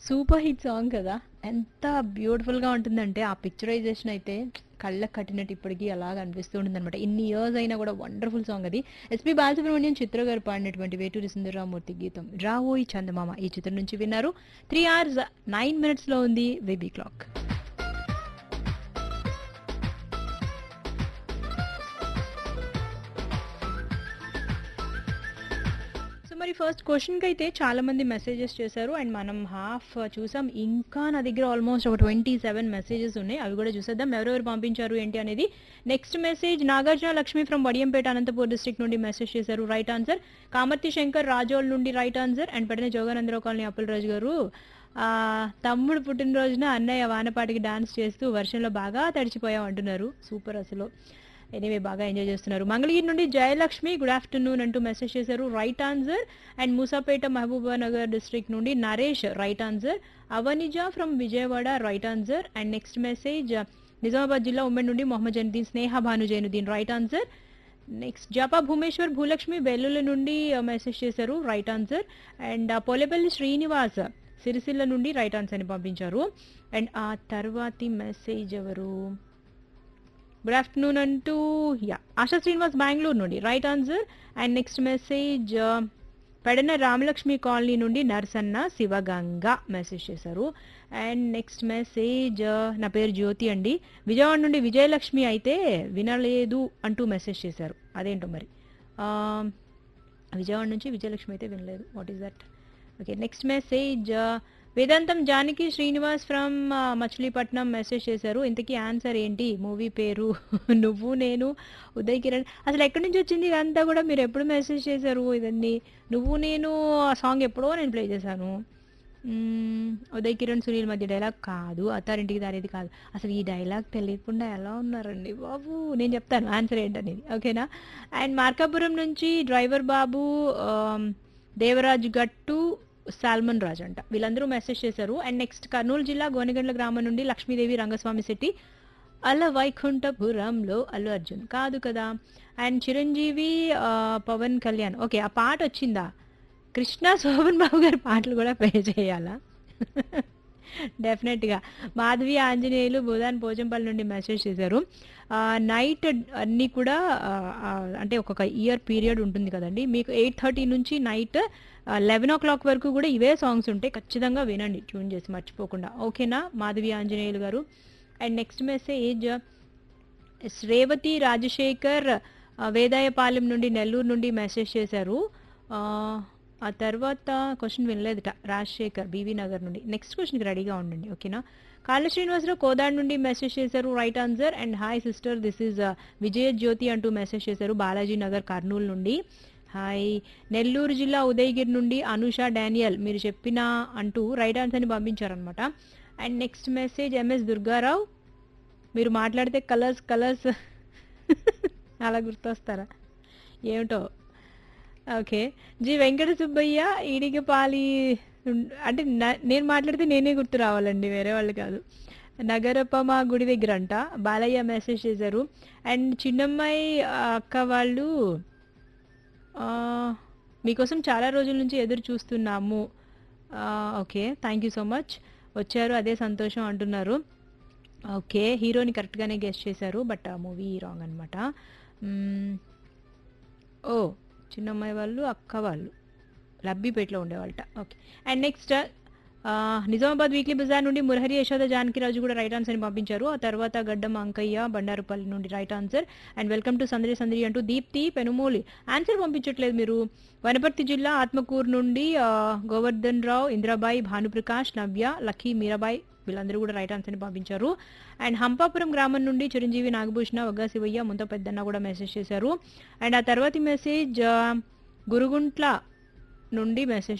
super hit song కదా ఎంత beautiful గా ఉంటుందంటే ఆ పిక్చరైజేషన్ అయితే కళ్ళకు కట్టినట్టు ఇప్పటికీ అలాగ అనిపిస్తూ ఉంటుంది అనమాట ఇన్ని ఇయర్స్ అయినా కూడా వండర్ఫుల్ సాంగ్ అది ఎస్పి బాలసుబ్రహ్మణ్యం చిత్ర గారు పాడినటువంటి వేటూరి సుందరరామూర్తి గీతం రావోయి చందమామ ఈ చిత్రం నుంచి విన్నారు త్రీ అవర్స్ నైన్ మినిట్స్ లో ఉంది బేబీ క్లాక్ సో మరి ఫస్ట్ క్వశ్చన్కి అయితే చాలా మంది మెసేజెస్ చేశారు అండ్ మనం హాఫ్ చూసాం ఇంకా నా దగ్గర ఆల్మోస్ట్ ఒక ట్వంటీ సెవెన్ మెసేజెస్ ఉన్నాయి అవి కూడా చూసేద్దాం ఎవరెవరు పంపించారు ఏంటి అనేది next message Nagarjuna Lakshmi from Vadiyampeta Anantapur district నుండి మెసేజ్ చేశారు రైట్ ఆన్సర్ కామర్తి శంకర్ రాజోల్ నుండి రైట్ ఆన్సర్ అండ్ పడిన జోగానందరావు కాలనీ అప్పులరాజు గారు ఆ, తమ్ముడు పుట్టినరోజున అన్నయ్య వానపాటికి డాన్స్ చేస్తూ వర్షంలో బాగా తడిచిపోయాం అంటున్నారు సూపర్ అసలు ఎనీవే బాగా ఎంజాయ్ చేస్తున్నారు మంగళగిరి నుండి జయలక్ష్మి గుడ్ ఆఫ్టర్నూన్ అంటూ మెసేజ్ చేశారు right answer and Moosapeta Mahabubnagar district నుండి Naresh right answer Avanija from Vijayawada right answer and next message Nizamabad జిల్లా ఉమ్మడి నుండి Mohammed Zainuddin Sneha Bhanu Zainuddin right answer next జపా భూమేశ్వర్ భూలక్ష్మి వెల్లుల నుండి మెసేజ్ చేశారు right answer and Polepalli Srinivas Sircilla నుండి రైట్ ఆన్సర్ ని పంపించారు అండ్ ఆ తర్వాతి మెసేజ్ ఎవరు గుడ్ ఆఫ్టర్నూన్ అంటూ యా ఆశా శ్రీనివాస్ బెంగళూరు నుండి right answer and next message Pedana Ramalakshmi colony నుండి నర్సన్న శివగంగ మెసేజ్ చేశారు అండ్ నెక్స్ట్ మెసేజ్ నా పేరు జ్యోతి అండి విజయవాడ నుండి విజయలక్ష్మి అయితే వినలేదు అంటూ మెసేజ్ చేశారు అదేంటో మరి ఆ, విజయవాడ నుంచి విజయలక్ష్మి అయితే వినలేదు what is that okay next message Vedantam Janaki Srinivas from Machilipatnam message చేశారు ఇంతకీ ఆన్సర్ ఏంటి మూవీ పేరు నువ్వు నేను ఉదయ్ కిరణ్ అసలు ఎక్కడి నుంచి వచ్చింది ఇదంతా కూడా మీరు ఎప్పుడు మెసేజ్ చేశారు ఇదన్నీ నువ్వు నేను ఆ సాంగ్ ఎప్పుడో నేను ప్లే చేశాను మ్మ్, ఉదయ్ కిరణ్ సునీల్ మధ్య డైలాగ్ కాదు అత్తారింటికి దారేది కాదు అసలు ఈ డైలాగ్ తెలియకుండా ఎలా ఉన్నారండి బాబు నేను చెప్తాను ఆన్సర్ ఏంటనేది ఓకేనా అండ్ మార్కాపురం నుంచి డ్రైవర్ బాబు ఆమ్, దేవరాజ్ గట్టు సాల్మన్ రాజ్ అంట వీళ్ళందరూ మెసేజ్ చేశారు అండ్ నెక్స్ట్ కర్నూలు జిల్లా గోనెగండ్ల గ్రామం నుండి లక్ష్మీదేవి రంగస్వామి శెట్టి అల వైకుంఠపురంలో అల్లు అర్జున్ కాదు కదా అండ్ చిరంజీవి ఆ, పవన్ కళ్యాణ్ ఓకే ఆ పాట వచ్చిందా కృష్ణ శోభన్ బాబు గారి పాటలు కూడా ప్లే చేయాలా డెఫినెట్గా మాధవి ఆంజనేయులు బోధాన్ పోచంపల్లి నుండి మెసేజ్ చేశారు నైట్ అన్నీ కూడా ఆ, ఆ, అంటే ఒక్కొక్క ఇయర్ పీరియడ్ ఉంటుంది కదండి మీకు ఎయిట్ థర్టీ నుంచి నైట్ లెవెన్ ఓ క్లాక్ వరకు కూడా ఇవే సాంగ్స్ ఉంటాయి ఖచ్చితంగా వినండి ట్యూన్ చేసి మర్చిపోకుండా ఓకేనా మాధవి ఆంజనేయులు గారు and next message Revathi Rajasekhar ఆ, వేదాయపాలెం నుండి నెల్లూరు నుండి మెసేజ్ చేశారు ఆ, ఆ తర్వాత క్వశ్చన్ వినలేదుట రాజశేఖర్ బీవీ నగర్ నుండి నెక్స్ట్ క్వశ్చన్కి రెడీగా ఉండండి ఓకేనా కాళ్ళ శ్రీనివాసరావు కోదాడ్ నుండి మెసేజ్ చేశారు right answer and hi sister this is Vijaya Jyothi అంటూ మెసేజ్ చేశారు బాలాజీ నగర్ కర్నూలు నుండి హాయ్ నెల్లూరు జిల్లా ఉదయగిరి నుండి అనుష డానియల్ మీరు చెప్పిన అంటూ రైట్ ఆన్సర్ని పంపించారనమాట and next message MS Durgarao మీరు మాట్లాడితే కలర్స్ కలర్స్ అలా గుర్తొస్తారా ఏమిటో ఓకే జి వెంకట సుబ్బయ్య ఈడిగపాలి ఉం- అంటే నా- నేను మాట్లాడితే నేనే గుర్తు రావాలండి వేరే వాళ్ళు కాదు నగరప్ప మా గుడి దగ్గర అంట బాలయ్య మెసేజ్ చేశారు అండ్ చిన్నమ్మాయి ఆ, అక్క వాళ్ళు ఆ, మీకోసం చాలా రోజుల నుంచి ఎదురు చూస్తున్నాము ఆ, okay thank you so much వచ్చారు అదే సంతోషం అంటున్నారు ఓకే హీరోని కరెక్ట్గానే గెస్ట్ చేశారు బట్ ఆ మూవీ రాంగ్ అనమాట ఓ చిన్నమ్మాయి వాళ్ళు అక్క వాళ్ళు లబ్బిపేటలో ఉండేవాళ్ళట okay and next Nizamabad weekly Bazar నుండి మురహరి యశోద జానకిరాజు కూడా రైట్ ఆన్సర్ పంపించారు ఆ తర్వాత గడ్డం అంకయ్య బండారుపల్లి నుండి right answer and welcome to సందరి సందరి అంటూ దీప్తి పెనుమూలి ఆన్సర్ పంపించట్లేదు మీరు వనపర్తి జిల్లా ఆత్మకూరు నుండి ఆ, గోవర్ధన్ రావు ఇంద్రాబాయి భానుప్రకాష్ నవ్య లక్కీ మీరాబాయి వీళ్ళందరూ కూడా రైట్ ఆన్సర్ని పంపించారు అండ్ హంపాపురం గ్రామం నుండి చిరంజీవి నాగభూషణ వగ్గా శివయ్య ముంత పెద్దన్న కూడా మెసేజ్ చేశారు అండ్ ఆ తర్వాతి మెసేజ్ ఆ, గురుగుంట్ల నుండి మెసేజ్